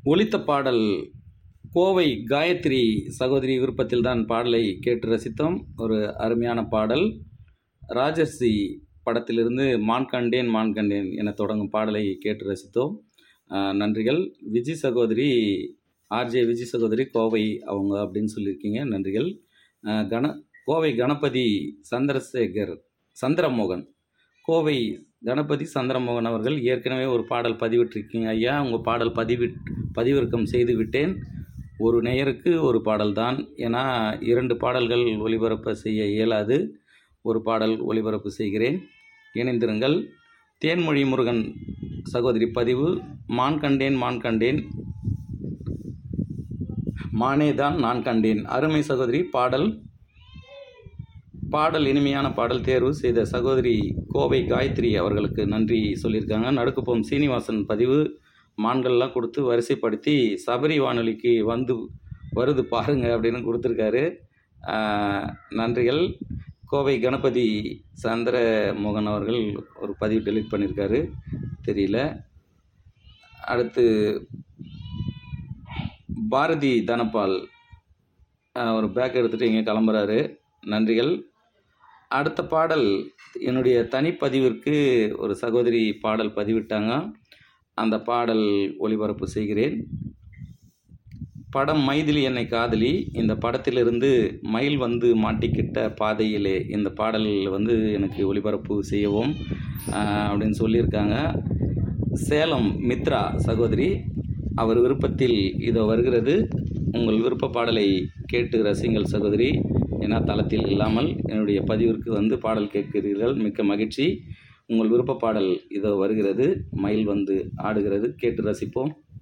ஒலித்த பாடல் கோவை காயத்ரி சகோதரி விருப்பத்தில் தான் பாடலை கேட்டு ரசித்தோம் ஒரு அருமையான பாடல் ராஜர்ஷி படத்திலிருந்து மான் கண்டேன் மான் கண்டேன் என தொடங்கும் பாடலை கேட்டு ரசித்தோம் அஹ், நன்றிகள் விஜி சகோதரி ஆர்ஜே விஜி சகோதரி கோவை அவங்க அப்படின்னு சொல்லியிருக்கீங்க நன்றிகள் அஹ், கண கோவை கணபதி சந்திரசேகர் சந்திரமோகன் கோவை கணபதி சந்திரமோகன் அவர்கள் ஏற்கனவே ஒரு பாடல் பதிவிட்டிருக்கீங்க ஐயா உங்கள் பாடல் பதிவிட் பதிவிறக்கம் செய்து விட்டேன் ஒரு நேயருக்கு ஒரு பாடல் தான் ஏன்னா இரண்டு பாடல்கள் ஒளிபரப்பு செய்ய இயலாது ஒரு பாடல் ஒளிபரப்பு செய்கிறேன் இணைந்திருங்கள் தேன்மொழி முருகன் சகோதரி பதிவு மான் கண்டேன் மான் கண்டேன் மானே தான் நான் கண்டேன் அருமை சகோதரி பாடல் பாடல் இனிமையான பாடல் தேர்வு செய்த சகோதரி கோவை காயத்ரி அவர்களுக்கு நன்றி சொல்லியிருக்காங்க நடுக்குப்பம் சீனிவாசன் பதிவு மான்கள்லாம் கொடுத்து வரிசைப்படுத்தி சபரி வானொலிக்கு வந்து வருது பாருங்க அப்படின்னு கொடுத்துருக்காரு ஆஹ், நன்றிகள் கோவை கணபதி சந்திரமோகன் அவர்கள் ஒரு பதிவு டெலீட் பண்ணியிருக்காரு தெரியல அடுத்து பாரதி தனபால் ஆஹ், ஒரு பேக் எடுத்துகிட்டு இங்கே கிளம்புறாரு நன்றிகள் அடுத்த பாடல் என்னுடைய தனிப்பதிவிற்கு ஒரு சகோதரி பாடல் பதிவிட்டாங்க அந்த பாடல் ஒளிபரப்பு செய்கிறேன் படம் மைதிலி என்னை காதலி இந்த படத்திலிருந்து மயில் வந்து மாட்டிக்கிட்ட பாதையிலே இந்த பாடல் வந்து எனக்கு ஒளிபரப்பு செய்யவும் ஆஹ், அப்படின்னு சொல்லியிருக்காங்க சேலம் மித்ரா சகோதரி அவர் விருப்பத்தில் இதோ வருகிறது உங்கள் விருப்ப பாடலை கேட்டு ரசிங்கள் சகோதரி ஏன்னா தளத்தில் இல்லாமல் என்னுடைய பதிவிற்கு வந்து பாடல் கேட்கிறீர்கள் மிக்க மகிழ்ச்சி உங்கள் விருப்ப பாடல் இதோ வருகிறது மயில் வந்து ஆடுகிறது கேட்டு ரசிப்போம்